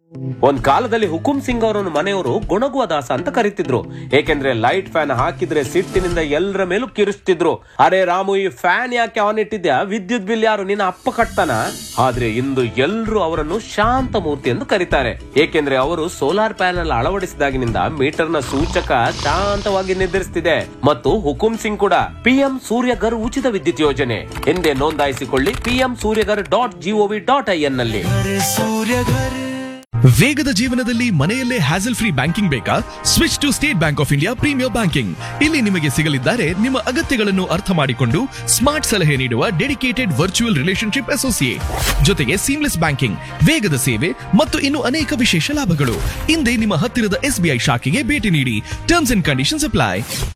ಒಂದ್ ಕಾಲದಲ್ಲಿ ಹುಕುಂ ಸಿಂಗ್ ಅವರನ್ನು ಮನೆಯವರು ಗೊಣಗುವ ದಾಸ ಅಂತ ಕರೀತಿದ್ರು ಏಕೆಂದ್ರೆ ಲೈಟ್ ಫ್ಯಾನ್ ಹಾಕಿದ್ರೆ ಸಿಟ್ಟಿನಿಂದ ಎಲ್ಲರ ಮೇಲೂ ಕಿರಿಸ್ತಿದ್ರು ಅರೆ ರಾಮು ಈ ಫ್ಯಾನ್ ಯಾಕೆ ಆನ್ ಇಟ್ಟಿದ್ಯಾ ವಿದ್ಯುತ್ ಬಿಲ್ ಯಾರು ನಿನ್ನ ಅಪ್ಪ ಕಟ್ತಾನ ಆದ್ರೆ ಇಂದು ಎಲ್ರು ಅವರನ್ನು ಶಾಂತ ಮೂರ್ತಿ ಎಂದು ಕರೀತಾರೆ ಏಕೆಂದ್ರೆ ಅವರು ಸೋಲಾರ್ ಪ್ಯಾನೆಲ್ ಅಳವಡಿಸಿದಾಗಿನಿಂದ ಮೀಟರ್ ನ ಸೂಚಕ ಶಾಂತವಾಗಿ ನಿರ್ಧರಿಸುತ್ತಿದೆ ಮತ್ತು ಹುಕುಂ ಸಿಂಗ್ ಕೂಡ ಪಿಎಂ ಸೂರ್ಯಗರ್ ಉಚಿತ ವಿದ್ಯುತ್ ಯೋಜನೆ ಎಂದೇ ನೋಂದಾಯಿಸಿಕೊಳ್ಳಿ PM Suryaghar dot gov dot I N ನಲ್ಲಿ ವೇಗದ ಜೀವನದಲ್ಲಿ ಮನೆಯಲ್ಲೇ ಹ್ಯಾಸಲ್ ಫ್ರೀ ಬ್ಯಾಂಕಿಂಗ್ ಬೇಕಾ switch to State Bank of India premier banking ಇಲ್ಲಿ ನಿಮಗೆ ಸಿಗಲಿದ್ದಾರೆ ನಿಮ್ಮ ಅಗತ್ಯಗಳನ್ನು ಅರ್ಥ ಮಾಡಿಕೊಂಡು ಸ್ಮಾರ್ಟ್ ಸಲಹೆ ನೀಡುವ ಡೆಡಿಕೇಟೆಡ್ ವರ್ಚುವಲ್ ರಿಲೇಶನ್ಶಿಪ್ ಅಸೋಸಿಯೇಟ್ ಜೊತೆಗೆ ಸೀಮ್ಲೆಸ್ ಬ್ಯಾಂಕಿಂಗ್ ವೇಗದ ಸೇವೆ ಮತ್ತು ಇನ್ನು ಅನೇಕ ವಿಶೇಷ ಲಾಭಗಳು ಹಿಂದೆ ನಿಮ್ಮ ಹತ್ತಿರದ ಎಸ್ಬಿಐ ಶಾಖೆಗೆ ಭೇಟಿ ನೀಡಿ ಟರ್ಮ್ಸ್ ಅಂಡ್ ಕಂಡೀಷನ್ಸ್ ಅಪ್ಲೈ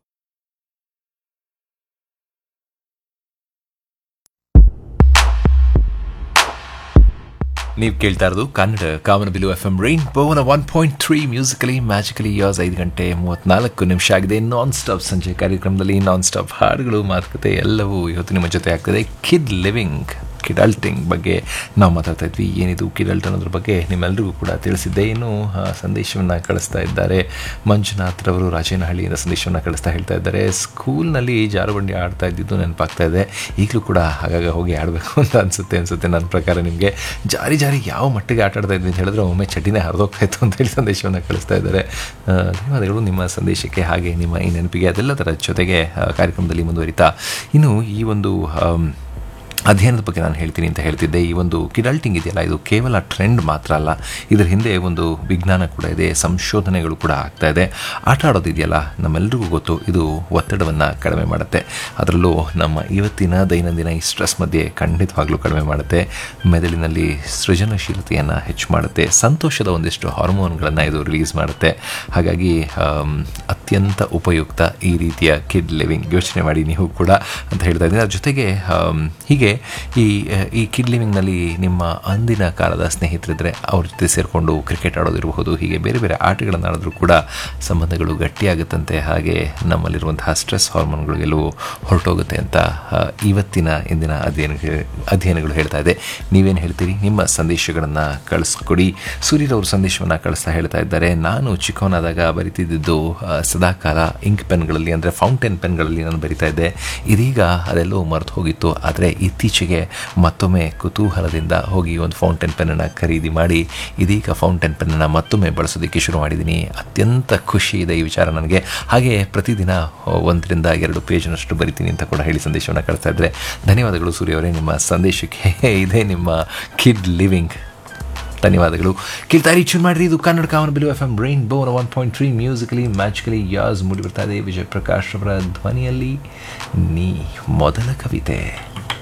ನೀವು ಕೇಳ್ತಾ ಇರೋದು Kannada Kamana Bilu F M rainbow one point three musically magically yours ಐದು ಗಂಟೆ ಮೂವತ್ನಾಲ್ಕು ನಿಮಿಷ ಆಗಿದೆ ನಾನ್ ಸ್ಟಾಪ್ ಸಂಜೆ ಕಾರ್ಯಕ್ರಮದಲ್ಲಿ ನಾನ್ ಸ್ಟಾಪ್ ಹಾಡುಗಳು ಮಾತುಕತೆ ಎಲ್ಲವೂ ಇವತ್ತು ನಿಮ್ಮ ಜೊತೆ ಆಗ್ತದೆ ಕಿಡ್ ಲಿವಿಂಗ್ ಕಿಡಲ್ಟಿಂಗ್ ಬಗ್ಗೆ ನಾವು ಮಾತಾಡ್ತಾ ಇದ್ವಿ ಏನಿದು ಕಿಡಲ್ಟ್ ಅನ್ನೋದ್ರ ಬಗ್ಗೆ ನಿಮ್ಮೆಲ್ಲರಿಗೂ ಕೂಡ ತಿಳಿಸಿದ್ದೆ ಇನ್ನು ಸಂದೇಶವನ್ನು ಕಳಿಸ್ತಾ ಇದ್ದಾರೆ ಮಂಜುನಾಥ್ ರವರು ರಾಜೇನಹಳ್ಳಿಯಿಂದ ಸಂದೇಶವನ್ನು ಕಳಿಸ್ತಾ ಹೇಳ್ತಾ ಇದ್ದಾರೆ ಸ್ಕೂಲ್ನಲ್ಲಿ ಜಾರುಬಂಡಿ ಆಡ್ತಾ ಇದ್ದಿದ್ದು ನೆನಪಾಗ್ತಾ ಇದೆ ಈಗಲೂ ಕೂಡ ಆಗಾಗ ಹೋಗಿ ಆಡಬೇಕು ಅಂತ ಅನಿಸುತ್ತೆ ಅನಿಸುತ್ತೆ ನನ್ನ ಪ್ರಕಾರ ನಿಮಗೆ ಜಾರಿ ಜಾರಿ ಯಾವ ಮಟ್ಟಿಗೆ ಆಟ ಆಡ್ತಾ ಇದ್ವಿ ಅಂತ ಹೇಳಿದ್ರೆ ಒಮ್ಮೆ ಚಡ್ಡಿನೇ ಹರಿದೋಗ್ತಾ ಇತ್ತು ಅಂತ ಹೇಳಿ ಸಂದೇಶವನ್ನು ಕಳಿಸ್ತಾ ಇದ್ದಾರೆ ಆ, ಧನ್ಯವಾದಗಳು ನಿಮ್ಮ ಸಂದೇಶಕ್ಕೆ ಹಾಗೆ ನಿಮ್ಮ ಈ ನೆನಪಿಗೆ ಅದೆಲ್ಲದರ ಜೊತೆಗೆ ಆ, ಕಾರ್ಯಕ್ರಮದಲ್ಲಿ ಮುಂದುವರಿತಾ ಇನ್ನು ಈ ಒಂದು ಆಮ್, ಅಧ್ಯಯನದ ಬಗ್ಗೆ ನಾನು ಹೇಳ್ತೀನಿ ಅಂತ ಹೇಳ್ತಿದ್ದೆ ಈ ಒಂದು ಕಿಡಲ್ಟಿಂಗ್ ಇದೆಯಲ್ಲ ಇದು ಕೇವಲ ಟ್ರೆಂಡ್ ಮಾತ್ರ ಅಲ್ಲ ಇದರ ಹಿಂದೆ ಒಂದು ವಿಜ್ಞಾನ ಕೂಡ ಇದೆ ಸಂಶೋಧನೆಗಳು ಕೂಡ ಆಗ್ತಾ ಇದೆ ಆಟ ಆಡೋದಿದೆಯಲ್ಲ ನಮ್ಮೆಲ್ರಿಗೂ ಗೊತ್ತು ಇದು ಒತ್ತಡವನ್ನು ಕಡಿಮೆ ಮಾಡುತ್ತೆ ಅದರಲ್ಲೂ ನಮ್ಮ ಇವತ್ತಿನ ದೈನಂದಿನ ಈ ಸ್ಟ್ರೆಸ್ ಮಧ್ಯೆ ಖಂಡಿತವಾಗ್ಲೂ ಕಡಿಮೆ ಮಾಡುತ್ತೆ ಮೆದುಳಿನಲ್ಲಿ ಸೃಜನಶೀಲತೆಯನ್ನು ಹೆಚ್ಚು ಮಾಡುತ್ತೆ ಸಂತೋಷದ ಒಂದಿಷ್ಟು ಹಾರ್ಮೋನ್ಗಳನ್ನು ಇದು ರಿಲೀಸ್ ಮಾಡುತ್ತೆ ಹಾಗಾಗಿ ಆಮ್, ಅತ್ಯಂತ ಉಪಯುಕ್ತ ಈ ರೀತಿಯ ಕಿಡ್ ಲಿವಿಂಗ್ ಯೋಚನೆ ಮಾಡಿ ನೀವು ಕೂಡ ಅಂತ ಹೇಳ್ತಾ ಇದ್ದೀನಿ ಅದ್ರ ಜೊತೆಗೆ ಆಮ್, ಹೀಗೆ ಈ ಈ ಕಿಡ್ ಲಿವಿಂಗ್ನಲ್ಲಿ ನಿಮ್ಮ ಅಂದಿನ ಕಾಲದ ಸ್ನೇಹಿತರಿದ್ದರೆ ಅವ್ರ ಜೊತೆ ಸೇರಿಕೊಂಡು ಕ್ರಿಕೆಟ್ ಆಡೋದಿರಬಹುದು ಹೀಗೆ ಬೇರೆ ಬೇರೆ ಆಟಗಳನ್ನು ಆಡಿದ್ರೂ ಕೂಡ ಸಂಬಂಧಗಳು ಗಟ್ಟಿಯಾಗುತ್ತಂತೆ ಹಾಗೆ ನಮ್ಮಲ್ಲಿರುವಂತಹ ಸ್ಟ್ರೆಸ್ ಹಾರ್ಮೋನ್ಗಳು ಎಲ್ಲವೂ ಹೊರಟೋಗುತ್ತೆ ಅಂತ ಆ, ಇವತ್ತಿನ ಇಂದಿನ ಅಧ್ಯಯನ ಅಧ್ಯಯನಗಳು ಹೇಳ್ತಾ ಇದೆ ನೀವೇನು ಹೇಳ್ತೀರಿ ನಿಮ್ಮ ಸಂದೇಶಗಳನ್ನು ಕಳಿಸ್ಕೊಡಿ ಸೂರ್ಯರವರು ಸಂದೇಶವನ್ನು ಕಳಿಸ್ತಾ ಹೇಳ್ತಾ ಇದ್ದಾರೆ ನಾನು ಚಿಕ್ಕವನಾದಾಗ ಬರಿತಿದ್ದು ಸದಾಕಾಲ ಇಂಕ್ ಪೆನ್ಗಳಲ್ಲಿ ಅಂದರೆ ಫೌಂಟೇನ್ ಪೆನ್ಗಳಲ್ಲಿ ನಾನು ಬರಿತಾ ಇದ್ದೆ ಇದೀಗ ಅದೆಲ್ಲೋ ಮರೆತು ಹೋಗಿತ್ತು ಆದರೆ ಇತ್ತೀಚೆಗೆ ಮತ್ತೊಮ್ಮೆ ಕುತೂಹಲದಿಂದ ಹೋಗಿ ಒಂದು ಫೌಂಟೇನ್ ಪೆನ್ನನ್ನು ಖರೀದಿ ಮಾಡಿ ಇದೀಗ ಫೌಂಟೇನ್ ಪೆನ್ನನ್ನು ಮತ್ತೊಮ್ಮೆ ಬಳಸೋದಕ್ಕೆ ಶುರು ಮಾಡಿದ್ದೀನಿ ಅತ್ಯಂತ ಖುಷಿ ಇದೆ ಈ ವಿಚಾರ ನನಗೆ ಹಾಗೆ ಪ್ರತಿದಿನ ಒಂದರಿಂದ ಎರಡು ಪೇಜ್ನಷ್ಟು ಬರಿತೀನಿ ಅಂತ ಕೂಡ ಹೇಳಿ ಸಂದೇಶವನ್ನು ಕಳಿಸ್ತಾ ಇದ್ದರೆ ಧನ್ಯವಾದಗಳು ಸೂರ್ಯ ಅವರೇ ನಿಮ್ಮ ಸಂದೇಶಕ್ಕೆ ಇದೇ ನಿಮ್ಮ ಕಿಡ್ ಲಿವಿಂಗ್ ಧನ್ಯವಾದಗಳು ಕೇಳ್ತಾರಿ ಚೂನ್ ಮಾಡಿರಿ ಇದು Kannada Kamana Bilu F M rainbow one point three musically magically yours ಮೂಡಿ ಬರ್ತಾ ಇದೆ ವಿಜಯ್ ಪ್ರಕಾಶ್ ಅವರ ಧ್ವನಿಯಲ್ಲಿ ನೀ ಮೊದಲ ಕವಿತೆ